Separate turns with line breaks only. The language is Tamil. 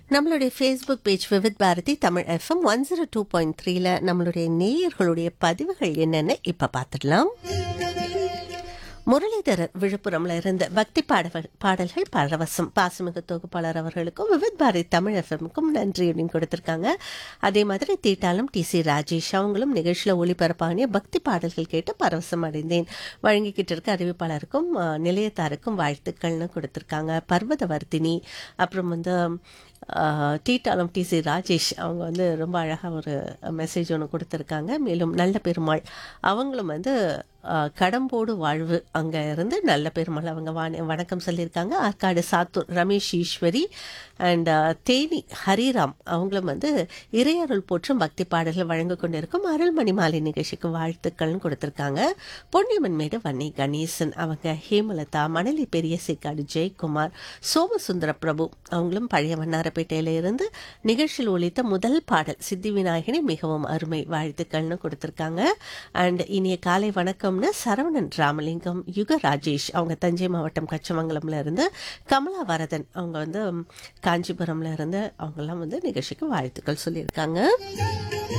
நம்மளுடைய Facebook page Vividh Bharati Tamil FM one zero two point த்ரீல நம்மளுடைய நேயர்களுடைய பதிவுகள் என்னென்னு இப்ப பார்த்துடலாம் முரளிதரர் விழுப்புரம்ல இருந்து பக்தி பாடல்கள் பாடல்கள் பரவசம் பாசமிகு தொகுப்பாளர் அவர்களுக்கும் விவித் பாரதி தமிழ் எஃப்எம்க்கும் நன்றி அப்படின்னு கொடுத்திருக்காங்க அதே மாதிரி தீட்டாலும் டி சி ராஜேஷ் அவங்களும் நிகழ்ச்சியில் ஒளிபரப்பாகிய பக்தி பாடல்கள் கேட்டு பரவசம் அடைந்தேன் வழங்கிக்கிட்டு இருக்க அறிவிப்பாளருக்கும் அஹ், நிலையத்தாருக்கும் வாழ்த்துக்கள்னு கொடுத்திருக்காங்க பர்வதவர்த்தினி அப்புறம் வந்து அஹ், டீட்டாலம் டி சி ராஜேஷ் அவங்க வந்து ரொம்ப அழகாக ஒரு மெசேஜ் ஒன்று கொடுத்துருக்காங்க மேலும் நல்ல பெருமாள் அவங்களும் வந்து அஹ், கடம்போடு வாழ்வு அங்கே இருந்து நல்ல பெருமாள் அவங்க வாணி வணக்கம் சொல்லியிருக்காங்க ஆற்காடு சாத்தூர் ரமேஷ் ஈஸ்வரி அண்ட் தேனி ஹரிராம் அவங்களும் வந்து இறையருள் போற்றும் பக்தி பாடல்கள் வழங்க கொண்டிருக்கும் அருள்மணி மாலை நிகழ்ச்சிக்கு வாழ்த்துக்கள்னு கொடுத்துருக்காங்க பொன்னியம்மன் மேடு வன்னி கணேசன் அவங்க ஹேமலதா மணலி பெரிய சேக்காடு ஜெயக்குமார் சோமசுந்தர பிரபு அவங்களும் பழைய வண்ணாரப்பேட்டையில இருந்து நிகழ்ச்சியில் ஒலித்த முதல் பாடல் சித்தி விநாயகனி மிகவும் அருமை வாழ்த்துக்கள்னு கொடுத்துருக்காங்க அண்ட் இனிய காலை வணக்கம்னு சரவணன் ராமலிங்கம் யுக ராஜேஷ் அவங்க தஞ்சை மாவட்டம் கச்சமங்கலம்ல இருந்து கமலா வரதன் அவங்க வந்து ம், காஞ்சிபுரம்ல இருந்து அவங்கெல்லாம் வந்து நிகழ்ச்சிக்கு வாழ்த்துக்கள் சொல்லியிருக்காங்க